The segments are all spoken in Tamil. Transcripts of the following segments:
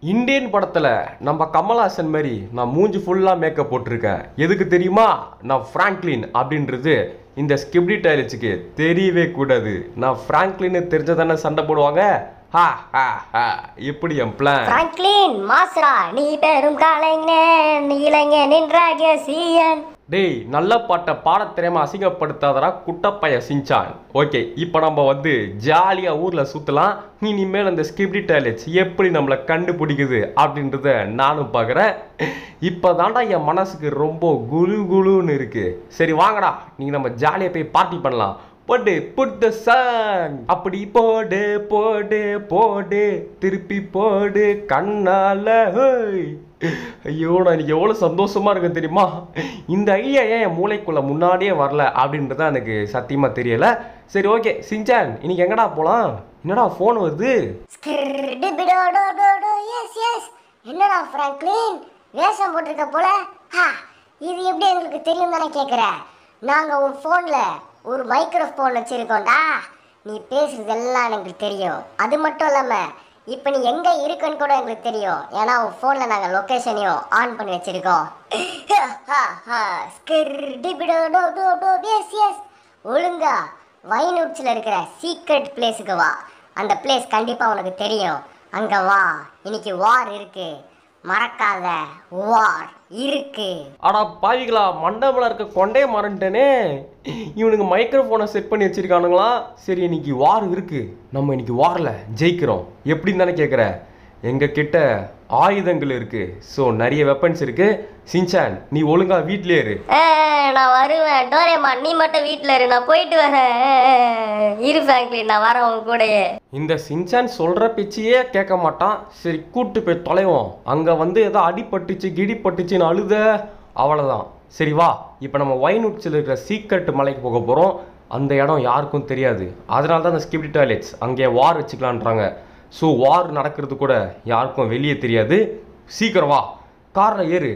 இந்தியன் படத்துல நம்ம கமல்ஹாசன் மாதிரி நான் மூஞ்சி ஃபுல்லா மேக்கப் போட்டிருக்கேன் எதுக்கு தெரியுமா நான் ஃப்ராங்க்லின் அப்படின்றது இந்த ஸ்கிப்டி டைலட்ஸுக்கு தெரியவே கூடாது நான் ஃப்ராங்க்லின்னு தெரிஞ்சதானே சண்டை போடுவாங்க ஹா ஹா ஹா எப்படி என் பிளான் பிராங்க்லின் மாஸ்ரா நீ பெரும் கலைஞன் இளைஞனின் ரகசியன் டேய் நல்ல பாட்டை பாட தெரியாம அசிங்கப்படுத்தாதடா குட்டப்பைய சிஞ்சான் ஓகே இப்போ நம்ம வந்து ஜாலியாக ஊரில் சுற்றலாம் இனிமேல் அந்த ஸ்கிப்டி டாய்லெட்ஸ் எப்படி நம்மளை கண்டுபிடிக்குது அப்படின்றத நானும் பார்க்குறேன் இப்போ தாண்டா என் மனசுக்கு ரொம்ப குளு குளுன்னு இருக்கு சரி வாங்கடா நீங்கள் நம்ம ஜாலியாக போய் பார்ட்டி பண்ணலாம் போடு புட் த சாங் அப்படி போடு போடு போடு திருப்பி போடு கண்ணால ஹோய் ஐயோ நான் இன்னைக்கு எவ்வளோ சந்தோஷமா இருக்கேன் தெரியுமா இந்த ஐடியா ஏன் என் மூளைக்குள்ள முன்னாடியே வரல அப்படின்றது எனக்கு சத்தியமா தெரியல சரி ஓகே சிஞ்சான் இன்னைக்கு எங்கடா போலாம் என்னடா ஃபோன் வருது எஸ் எஸ் என்னடா பிராங்க்லின் வேஷம் போட்டிருக்க போல ஹா, இது எப்படி எங்களுக்கு தெரியும் தானே கேட்குற நாங்கள் உன் ஃபோனில் ஒரு மைக்ரோஃபோன் வச்சுருக்கோம்டா நீ பேசுறது எல்லாம் எனக்கு தெரியும் அது மட்டும் இல்லாமல் இப்போ நீ எங்கே இருக்குன்னு கூட எங்களுக்கு தெரியும் ஏன்னா உன் ஃபோனில் நாங்கள் லொக்கேஷனையும் ஆன் பண்ணி வச்சுருக்கோம் எஸ் எஸ் ஒழுங்கா வைனூட்ஸில் இருக்கிற சீக்ரெட் பிளேஸுக்கு வா அந்த பிளேஸ் கண்டிப்பாக உனக்கு தெரியும் அங்கே வா இன்னைக்கு வார் இருக்கு மறக்காத வார் இருக்கு அடா பாவிகளா மண்டபத்தில் இருக்க கொண்டே மறந்துட்டேனே இவனுக்கு மைக்ரோஃபோனை செட் பண்ணி வச்சிருக்கானுங்களா சரி இன்னைக்கு வார் இருக்கு நம்ம இன்னைக்கு வாரில் ஜெயிக்கிறோம் எப்படின்னு தானே கேட்குற எங்கள் கிட்ட ஆயுதங்கள் இருக்கு ஸோ நிறைய வெப்பன்ஸ் இருக்கு சின்சான் நீ ஒழுங்கா வீட்லயே இரு நான் வருவேன் டோரேமா நீ மட்டும் வீட்டில் இரு நான் போயிட்டு வரேன் இரு ஃப்ராங்க்லின் நான் வரேன் உங்க கூடயே இந்த சின்சான் சொல்ற பேச்சையே கேட்க மாட்டான் சரி கூட்டு போய் தொலைவோம் அங்க வந்து ஏதோ அடிபட்டுச்சு கிடிப்பட்டுச்சுன்னு அழுத அவ்வளவுதான் சரி வா இப்போ நம்ம வைநுட்ஸில் இருக்கிற சீக்ரெட் மலைக்கு போக போகிறோம் அந்த இடம் யாருக்கும் தெரியாது அதனால தான் அந்த ஸ்கிப்டி டாய்லெட்ஸ் அங்கே வார் வச்சுக்கலான்றாங்க ஸோ வார் நடக்கிறது கூட யாருக்கும் வெளியே தெரியாது சீக்கிரம் வா காரில் ஏறு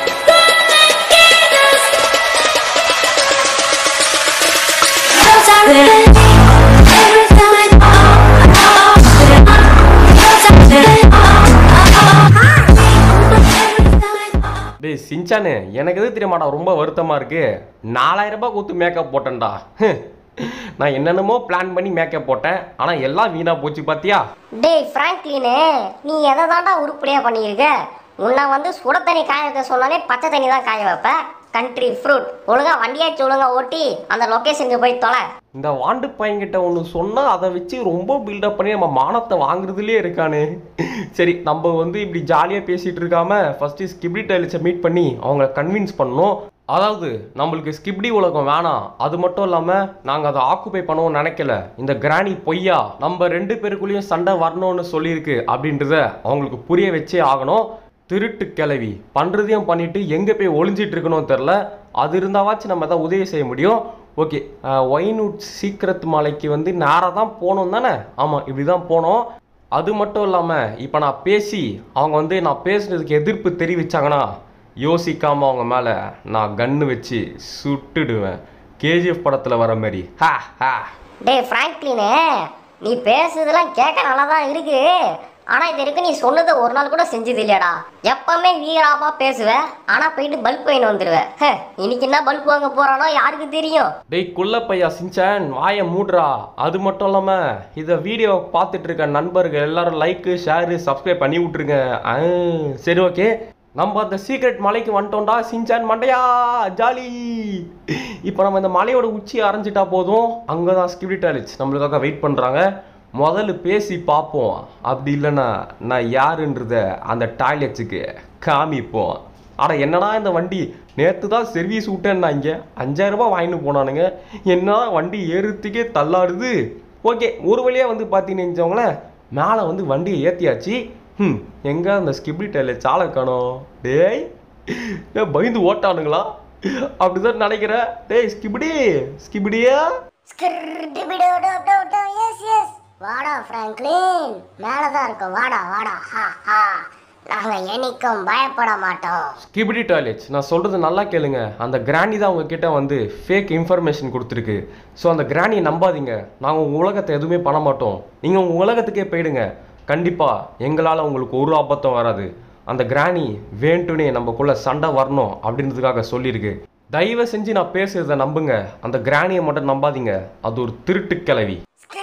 டேய் சின்சானு எனக்கு எது தெரியுமாடா ரொம்ப வருத்தமாக இருக்கு நாலாயிரம் ரூபாய் கொடுத்து மேக்கப் போட்டேன்டா ஹம். நான் என்னென்னமோ பிளான் பண்ணி மேக்கப் போட்டேன் ஆனால் எல்லாம் வீணாக போச்சு பார்த்தியா டேய் ஃப்ராங்க்லினு நீ எதை தாண்டா உருப்படியாக பண்ணியிருக்க உன்னை வந்து சுட தண்ணி காய வைக்க சொன்னாலே பச்சை தண்ணி தான் காய வைப்ப கண்ட்ரி ஃப்ரூட் ஒழுங்கா வண்டியாச்சு ஒழுங்கா ஓட்டி அந்த லொக்கேஷனுக்கு போய் தொலை இந்த வாண்டு பையன்கிட்ட ஒன்று சொன்னால் அதை வச்சு ரொம்ப பில்டப் பண்ணி நம்ம மானத்தை வாங்குறதுலே இருக்கானே சரி நம்ம வந்து இப்படி ஜாலியாக பேசிகிட்டு இருக்காம ஃபஸ்ட்டு ஸ்கிப்டி டைலிஸை மீட் பண்ணி அவங்கள கன்வின்ஸ் பண்ணணும் அதாவது நம்மளுக்கு ஸ்கிப்டி உலகம் வேணாம் அது மட்டும் இல்லாமல் நாங்கள் அதை ஆக்குபை பண்ணவும் நினைக்கல இந்த கிராணி பொய்யா நம்ம ரெண்டு பேருக்குள்ளேயும் சண்டை வரணும்னு சொல்லியிருக்கு அப்படின்றத அவங்களுக்கு புரிய வச்சே ஆகணும் திருட்டு கிளவி பண்ணுறதையும் பண்ணிட்டு எங்கே போய் ஒளிஞ்சிட்டு இருக்கணும் தெரில அது இருந்தாவாச்சும் நம்ம தான் உதவி செய்ய முடியும் ஓகே ஒயின்வுட் சீக்கிரத் மலைக்கு வந்து நேராக தான் போகணும் தானே ஆமாம் இப்படி தான் போனோம் அது மட்டும் இல்லாமல் இப்போ நான் பேசி அவங்க வந்து நான் பேசுனதுக்கு எதிர்ப்பு தெரிவிச்சாங்கன்னா யோசிக்காமல் அவங்க மேலே நான் கன்று வச்சு சுட்டுடுவேன் கேஜிஎஃப் படத்தில் வர மாதிரி ஹா ஹா டேய் ஃப்ராங்க்லினு நீ பேசுறதெல்லாம் கேட்க நல்லா தான் இருக்கு ஆனால் இது வரைக்கும் நீ சொன்னதை ஒரு நாள் கூட செஞ்சது இல்லையாடா எப்பவுமே வீராமா பேசுவ ஆனால் போயிட்டு பல்ப் வாங்கிட்டு வந்துடுவ ஹே, இன்னைக்கு என்ன பல்ப் வாங்க போறானோ யாருக்கு தெரியும் டேய் குள்ள பையா சின்சான் வாயை மூடுறா அது மட்டும் இல்லாமல் இதை வீடியோ பார்த்துட்டு இருக்க நண்பர்கள் எல்லாரும் லைக்கு ஷேரு சப்ஸ்கிரைப் பண்ணி விட்ருங்க ஆ, சரி ஓகே நம்ம அந்த சீக்ரெட் மலைக்கு வந்துட்டோம்டா சின்சான் மண்டையா ஜாலி இப்போ நம்ம இந்த மலையோட உச்சி அரைஞ்சிட்டா போதும் அங்கே தான் ஸ்கிப்டி டாய்லெட்ஸ் நம்மளுக்காக வெயிட் பண்ணுறாங்க முதல்ல பேசி பார்ப்போம் அப்படி இல்லைன்னா நான் யாருன்றத அந்த டாய்லெட்ஸுக்கு காமிப்போம் அட என்னடா இந்த வண்டி நேற்று தான் சர்வீஸ் விட்டேன்னா இங்கே அஞ்சாயிரம் ரூபாய் வாங்கிட்டு போனானுங்க என்னடா வண்டி ஏறுறதுக்கே தள்ளாடுது ஓகே ஒரு வழியாக வந்து பார்த்தீங்கன்னு நினச்சவங்களேன் மேலே வந்து வண்டியை ஏற்றியாச்சு ம் எங்கே அந்த ஸ்கிப்டி டைல சாலை காணோம் டேய் ஏன் பயந்து ஓட்டானுங்களா அப்படிதான் நினைக்கிறேன் டேய் ஸ்கிபிடி ஸ்கிபிடியா எஸ் எஸ் வாடா ஃப்ராங்க்லின் மேலே தான் இருக்கோம் வாடா வாடா ஹா ஹா நாங்கள் என்னைக்கும் பயப்பட மாட்டோம் ஸ்கிபிடி டாய்லெட்ஸ் நான் சொல்கிறது நல்லா கேளுங்க அந்த கிராணி தான் உங்ககிட்ட வந்து ஃபேக் இன்ஃபர்மேஷன் கொடுத்துருக்கு ஸோ அந்த கிராணியை நம்பாதீங்க நாங்கள் உங்கள் உலகத்தை எதுவுமே பண்ண மாட்டோம் நீங்கள் உங்கள் உலகத்துக்கே போயிடுங்க கண்டிப்பாக எங்களால் உங்களுக்கு ஒரு ஆபத்தும் வராது அந்த கிராணி வேண்டுனே நமக்குள்ள சண்டை வரணும் அப்படின்றதுக்காக சொல்லியிருக்கு தயவு செஞ்சு நான் பேசுறத நம்புங்க அந்த கிராணியை மட்டும் நம்பாதீங்க அது ஒரு திருட்டு கிளவி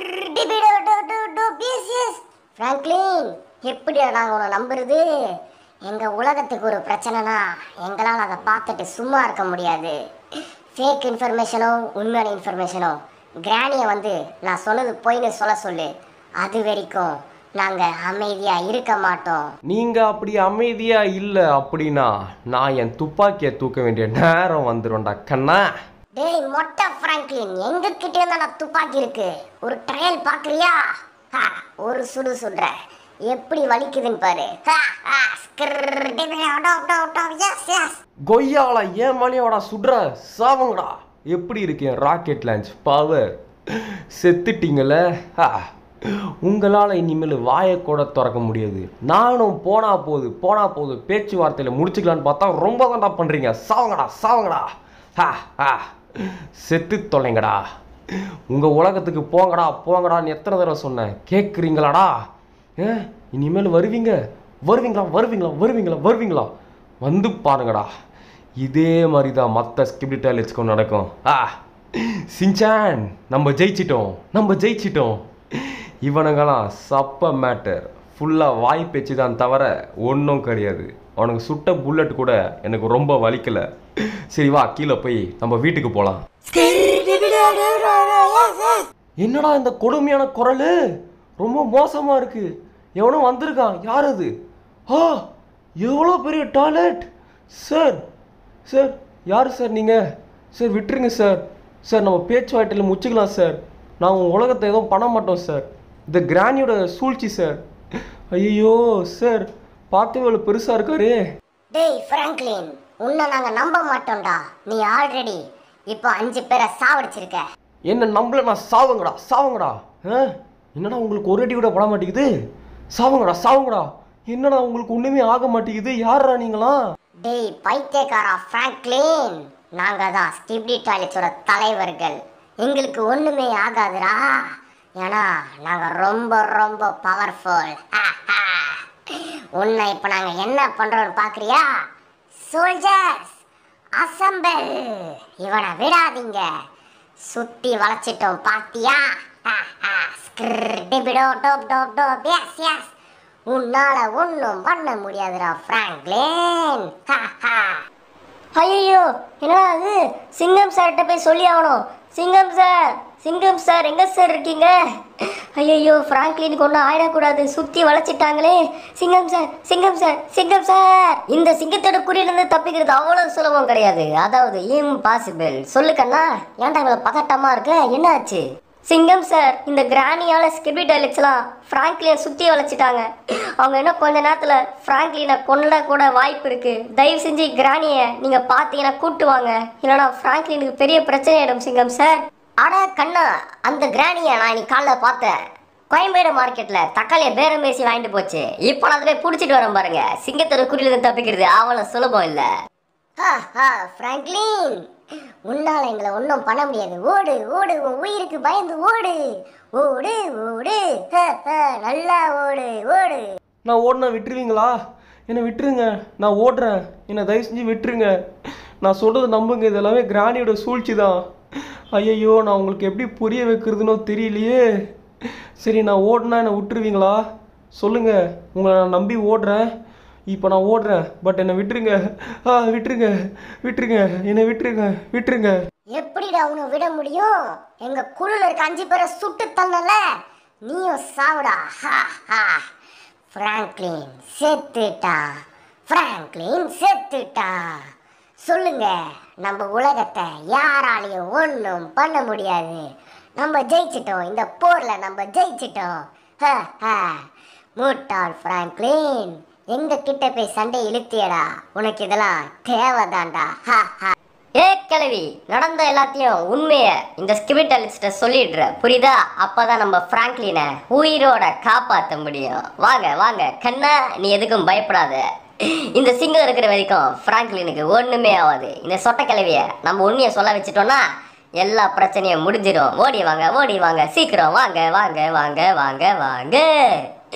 ஃப்ராங்க்லின் எப்படி நாங்கள் உன்னை நம்புறது எங்கள் உலகத்துக்கு ஒரு பிரச்சனைனா எங்களால் அதை பார்த்துட்டு சும்மா இருக்க முடியாது ஃபேக் இன்ஃபர்மேஷனோ உண்மையான இன்ஃபர்மேஷனோ கிராணியை வந்து நான் சொன்னது பொய்ன்னு சொல்ல சொல்லு அது வரைக்கும் நாங்கள் அமைதியாக இருக்க மாட்டோம் நீங்க அப்படி அமைதியா இல்லை அப்படின்னா நான் என் துப்பாக்கியை தூக்க வேண்டிய நேரம் வந்துடும்டா கண்ணா டேய் மொட்டை ஃப்ராங்க்லின் எங்க கிட்ட இருந்தா நான் துப்பாக்கி இருக்கு ஒரு ட்ரையல் பாக்குறியா ஹா, ஒரு சுடு சுடுற எப்படி வலிக்குதுன்னு பாரு ஹா, ஹா, skibidi, dop, dop, dop, yes, yes. கொய்யால ஏன் மலையோட சுடுற சாவங்கடா எப்படி இருக்கேன் ராக்கெட் லான்ச் பவர் செத்துட்டீங்கள உங்களால் இனிமேல் வாயை கூட திறக்க முடியாது நானும் போனா போகுது போனா போகுது பேச்சுவார்த்தையில் முடிச்சுக்கலான்னு பார்த்தா ரொம்ப தாண்டா பண்ணுறீங்க சாவங்கடா சாவங்கடா ஹா ஹா செத்து தொலைங்கடா உங்கள் உலகத்துக்கு போங்கடா போங்கடான்னு எத்தனை தடவை சொன்னேன் கேட்குறீங்களாடா ஏ இனிமேல் வருவீங்க வருவீங்களா வருவீங்களா வருவீங்களா வருவீங்களா வந்து பாருங்கடா இதே மாதிரி தான் மற்ற ஸ்கிப்டி டாய்லெட்ஸ்க்கும் நடக்கும் ஆ சின்சான் நம்ம ஜெயிச்சிட்டோம் நம்ம ஜெயிச்சிட்டோம் இவனுங்கெல்லாம் சப்ப மேட்டர் ஃபுல்லாக வாய் பேச்சு தான் தவிர ஒன்றும் கிடையாது அவனுக்கு சுட்ட புல்லட் கூட எனக்கு ரொம்ப வலிக்கல சரி வா கீழே போய் நம்ம வீட்டுக்கு போகலாம் என்னடா இந்த கொடுமையான குரல் ரொம்ப மோசமா இருக்கு எவனோ வந்திருக்கான் யார் அது ஆ எவ்வளோ பெரிய டாய்லெட் சார் சார் யார் சார் நீங்கள் சார் விட்டுருங்க சார் சார் நம்ம பேச்சுவார்த்தையில் முச்சுக்கலாம் சார் நான் உங்கள் உலகத்தை எதுவும் பண்ண மாட்டோம் சார் இந்த கிராணியோட சூழ்ச்சி சார் ஐயோ சார் பார்த்து இவ்வளோ பெருசாக இருக்காரு டேய் ஃப்ராங்க்லின் உன்னை நாங்க நம்ப மாட்டோம்டா நீ ஆல்ரெடி இப்போ அஞ்சு பேரை சாவடிச்சிருக்க என்ன நம்மள நான் சாவுங்கடா சாவுங்கடா ஆ என்னடா உங்களுக்கு ஒரு அடி கூட பட மாட்டேங்குது சாவுங்கடா சாவுங்கடா என்னடா உங்களுக்கு ஒண்ணுமே ஆக மாட்டேங்குது யாரா நீங்களாம் டேய் பைத்தியக்காரா ஃப்ராங்க்லின் நாங்க தான் ஸ்கிப்டி டாய்லெட்ஸோட தலைவர்கள் எங்களுக்கு ஒண்ணுமே ஆகாதுடா ஏன்னா நாங்க ரொம்ப ரொம்ப பவர்ஃபுல் உன்னை இப்ப நாங்க என்ன பண்றோம்னு பாக்குறியா சோல்ஜர்ஸ் அசம்பிள் இவனை விடாதீங்க சுத்தி வளைச்சிட்டோம் பாத்தியா skibidi, dop, dop, dop, yes, yes. உன்னால ஒன்றும் பண்ண முடியாதுடா ஃப்ராங்க்லின் ஐயோ என்னடா அது சிங்கம் சார்கிட்ட போய் சொல்லி ஆகணும் சிங்கம் சார் சிங்கம் சார் எங்க சார் இருக்கீங்க ஐயோ ஃப்ராங்க்லினுக்கு ஒன்றும் ஆயிடக்கூடாது சுற்றி வளைச்சிட்டாங்களே சிங்கம் சார் சிங்கம் சார் சிங்கம் சார் இந்த சிங்கத்தோட குறியிலிருந்து தப்பிக்கிறது அவ்வளோ சுலபம் கிடையாது அதாவது இம்பாசிபிள் சொல்லு கண்ணா ஏன்டா இவ்வளோ பதட்டமா இருக்க என்ன ஆச்சு சிங்கம் சார் இந்த கிராணியால ஸ்கிபி டைலக்ஸ்லாம் ஃப்ராங்க்லினை சுற்றி வளைச்சிட்டாங்க அவங்க இன்னும் கொஞ்ச நேரத்தில் ஃப்ராங்க்லினை கொல்ல கூட வாய்ப்பு இருக்கு தயவு செஞ்சு கிராணியை நீங்கள் பார்த்தீங்கன்னா கூட்டு வாங்க இல்லைனா ஃப்ராங்க்லினுக்கு பெரிய பிரச்சனை ஆயிடும் சிங்கம் சார் அட கண்ணா அந்த கிராணியை நான் இன்னைக்கு காலைல பார்த்தேன் கோயம்பேடு மார்க்கெட்ல தக்காளியை பேரம் பேசி வாங்கிட்டு போச்சு இப்போ நான் அதை போய் பிடிச்சிட்டு வரேன் பாருங்க சிங்கத்தோட குறியிலிருந்து தப்பிக்கிறது அவ்வளோ சுலபம் இல்லை ஃப்ராங்க்லின் உன்னால எங்களை ஒன்றும் பண்ண முடியாது ஓடு ஓடு உன் உயிருக்கு பயந்து ஓடு ஓடு ஓடு ஹ, ஹ, நல்லா ஓடு ஓடு நான் ஓடினா விட்டுருவீங்களா என்னை விட்டுருங்க நான் ஓடுறேன் என்னை தயவு செஞ்சு விட்டுருங்க நான் சொல்கிறது நம்புங்க இது எல்லாமே கிராணியோட சூழ்ச்சி தான் ஐயையோ நான் உங்களுக்கு எப்படி புரிய வைக்கிறதுனோ தெரியலையே சரி நான் ஓடினா என்னை விட்டுருவீங்களா சொல்லுங்கள் உங்களை நான் நம்பி ஓடுறேன் இப்போ நான் ஓடுறேன் பட் என்னை விட்டுருங்க ஆ விட்டுருங்க விட்டுருங்க என்னை விட்டுருங்க விட்டுருங்க எப்படிடா உன்னை விட முடியும் எங்க குழுல இருக்க அஞ்சு பேரை சுட்டு தள்ளல நீயும் சாவுடா ஹா ஹா ஃப்ராங்க்லின் செத்துட்டா ஃப்ராங்க்லின் செத்துட்டா சொல்லுங்க நம்ம உலகத்தை யாராலையும் ஒன்றும் பண்ண முடியாது நம்ம ஜெயிச்சிட்டோம் இந்த போர்ல நம்ம ஜெயிச்சிட்டோம் ஹ, ஹ. முட்டாள் ஃப்ராங்க்லின் எங்க கிட்ட போய் சண்டை இழுத்தியடா உனக்கு இதெல்லாம் தேவைதான்டா ஹ, ஹ. ஏ கிழவி நடந்த எல்லாத்தையும் உண்மைய இந்த ஸ்கிபிட்டலிஸ்ட சொல்லிடுற புரியுதா அப்பதான் நம்ம பிராங்க்லினை உயிரோட காப்பாற்ற முடியும் வாங்க வாங்க கண்ணா நீ எதுக்கும் பயப்படாத இந்த சிங்கம் இருக்கிற வரைக்கும் பிராங்க்லினுக்கு ஒண்ணுமே ஆகாது இந்த சொட்ட கிழவிய நம்ம உண்மையை சொல்ல வச்சிட்டோம்னா எல்லா பிரச்சனையும் முடிஞ்சிடும் ஓடி வாங்க ஓடி வாங்க சீக்கிரம் வாங்க வாங்க வாங்க வாங்க வாங்க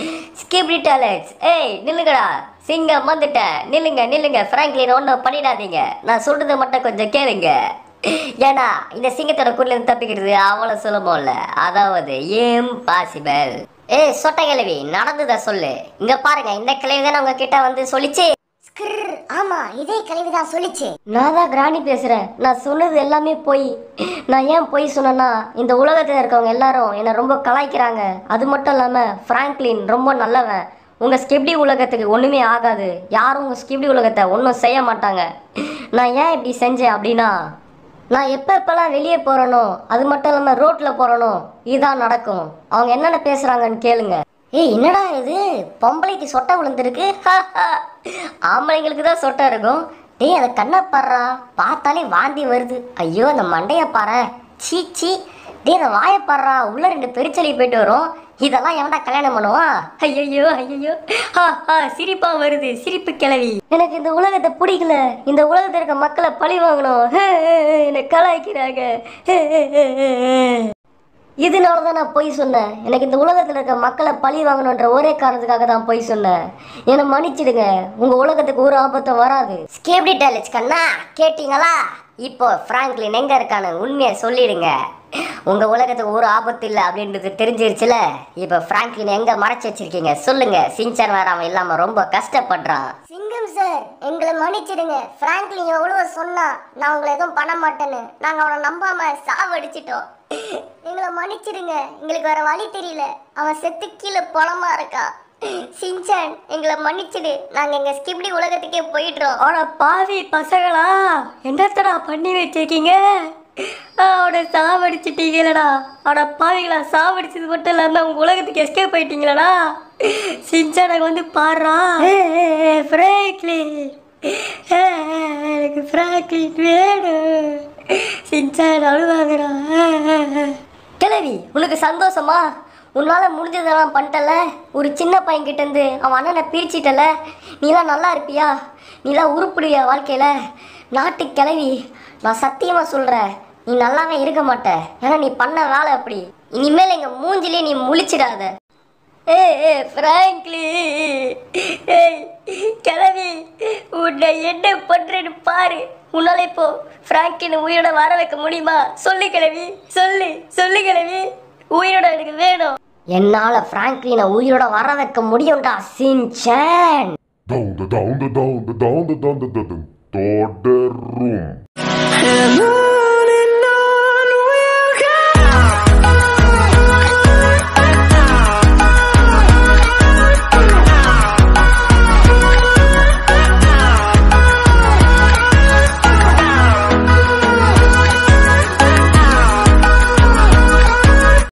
ஸ்கிப்டி டேலண்ட்ஸ் ஏய் நில்லுங்கடா சிங்கம் வந்துட்டேன் நில்லுங்க நில்லுங்க ஃப்ராங்க்லின் ஒன்றும் பண்ணிடாதீங்க நான் சொல்றது மட்டும் கொஞ்சம் கேளுங்க ஏன்னா இந்த சிங்கத்தோட குரல இருந்து தப்பிக்கிறது அவ்வளோ சுலபம் இல்லை அதாவது இம்பாசிபிள் ஏய் சொட்ட கிழவி நடந்ததை சொல்லு இங்க பாருங்க இந்த கிழவி தானே உங்ககிட்ட வந்து சொல்லிச்சு ஸ்கிர் ஆமா இதே கழிவுதான் சொல்லிச்சு நான் தான் கிராணி பேசுகிறேன் நான் சொன்னது எல்லாமே பொய் நான் ஏன் பொய் சொன்னேன்னா இந்த உலகத்தில் இருக்கவங்க எல்லாரும் என்னை ரொம்ப கலாய்க்கிறாங்க அது மட்டும் இல்லாமல் ஃப்ராங்க்லின் ரொம்ப நல்லவன் உங்கள் ஸ்கிப்டி உலகத்துக்கு ஒன்றுமே ஆகாது யாரும் உங்கள் ஸ்கிப்டி உலகத்தை ஒன்றும் செய்ய மாட்டாங்க நான் ஏன் இப்படி செஞ்சேன் அப்படின்னா நான் எப்போ எப்போல்லாம் வெளியே போகிறேனோ அது மட்டும் இல்லாமல் ரோட்டில் போகிறேனோ இதுதான் நடக்கும் அவங்க என்னென்ன பேசுகிறாங்கன்னு கேளுங்க ஏய் என்னடா இது பொம்பளைக்கு சொட்டை விழுந்திருக்கு ஆம்பளைங்களுக்கு தான் சொட்டை இருக்கும் டேய் அதை கண்ணை பாடுறா பார்த்தாலே வாந்தி வருது ஐயோ அந்த மண்டைய பாரு சீ சீ டேய் அந்த வாயை பாடுறா உள்ள ரெண்டு பெருச்சலி போயிட்டு வரும் இதெல்லாம் எவன்டா கல்யாணம் பண்ணுவான் ஐயோ ஐயோ சிரிப்பா வருது சிரிப்பு கிளவி எனக்கு இந்த உலகத்தை பிடிக்கல இந்த உலகத்தில் இருக்க மக்களை பழி வாங்கணும் என்னை கலாய்க்கிறாங்க இதனால தான் நான் பொய் சொன்னேன் எனக்கு இந்த உலகத்தில் இருக்க மக்களை பழி வாங்கணுன்ற ஒரே காரணத்துக்காக தான் பொய் சொன்னேன் என்னை மன்னிச்சிடுங்க உங்க உலகத்துக்கு ஒரு ஆபத்தும் வராது ஸ்கேப்டி டேலண்ட்ஸ் கண்ணா கேட்டீங்களா இப்போ ஃப்ராங்க்லின் எங்க இருக்கான்னு உண்மையை சொல்லிடுங்க உங்க உலகத்துக்கு ஒரு ஆபத்து இல்லை அப்படின்றது தெரிஞ்சிருச்சுல இப்போ ஃப்ராங்க்லின் எங்க மறைச்சு வச்சிருக்கீங்க சொல்லுங்க சின்சர் வேற அவன் இல்லாம ரொம்ப கஷ்டப்படுறான் சிங்கம் சார் எங்களை மன்னிச்சிடுங்க ஃப்ராங்க்லின் எவ்வளவு சொன்னா நான் உங்களை எதுவும் பண்ண மாட்டேன்னு நாங்க அவனை நம்பாம சாவடிச்சிட்டோம் எங்களை மன்னிச்சிடுங்க எங்களுக்கு வேற வழி தெரியல அவன் செத்து கீழே பணமா இருக்கான் சின்சான் எங்களை மன்னிச்சிடு நாங்க எங்க ஸ்கிப்டி உலகத்துக்கே போயிடுறோம் அவனை பாவி பசங்களா என்னத்தடா பண்ணி வச்சிருக்கீங்க அவனை சாவடிச்சிட்டீங்களடா அவனை பாவிங்களா சாவடிச்சது மட்டும் இல்லாமல் உங்க உலகத்துக்கு எஸ்கேப் போயிட்டீங்களடா சின்சானக்கு வந்து பாடுறா ஃப்ராங்க்லின் எனக்கு ஃப்ராங்க்லின் வேணும் சின்சான் அழுவாங்கடா கிழவி உனக்கு சந்தோஷமா உன்னால முடிஞ்சதெல்லாம் பண்ணிட்டல ஒரு சின்ன பையன் கிட்ட இருந்து அவன் அண்ணனை பிரிச்சிட்டல நீலாம் நல்லா இருப்பியா நீலாம் உருப்பிடுவியா வாழ்க்கையில நாட்டு கிழவி நான் சத்தியமா சொல்றேன் நீ நல்லாவே இருக்க மாட்ட ஏன்னா நீ பண்ண வேலை அப்படி இனிமேல் எங்க மூஞ்சிலே நீ முழிச்சிடாத ஏய் ஏய் ஃப்ராங்க்லி ஏய் கிளவி உன்னை என்ன பண்றேன்னு பாரு உன்னால இப்போ ஃப்ராங்கின் உயிரோட வர வைக்க முடியுமா சொல்லு கிளவி சொல்லு சொல்லு கிளவி உயிரோட எனக்கு வேணும் என்னால ஃப்ராங்க்லினை உயிரோட வர வைக்க முடியும்டா Shinchan Down the down the down the down the down the down the தொடரும்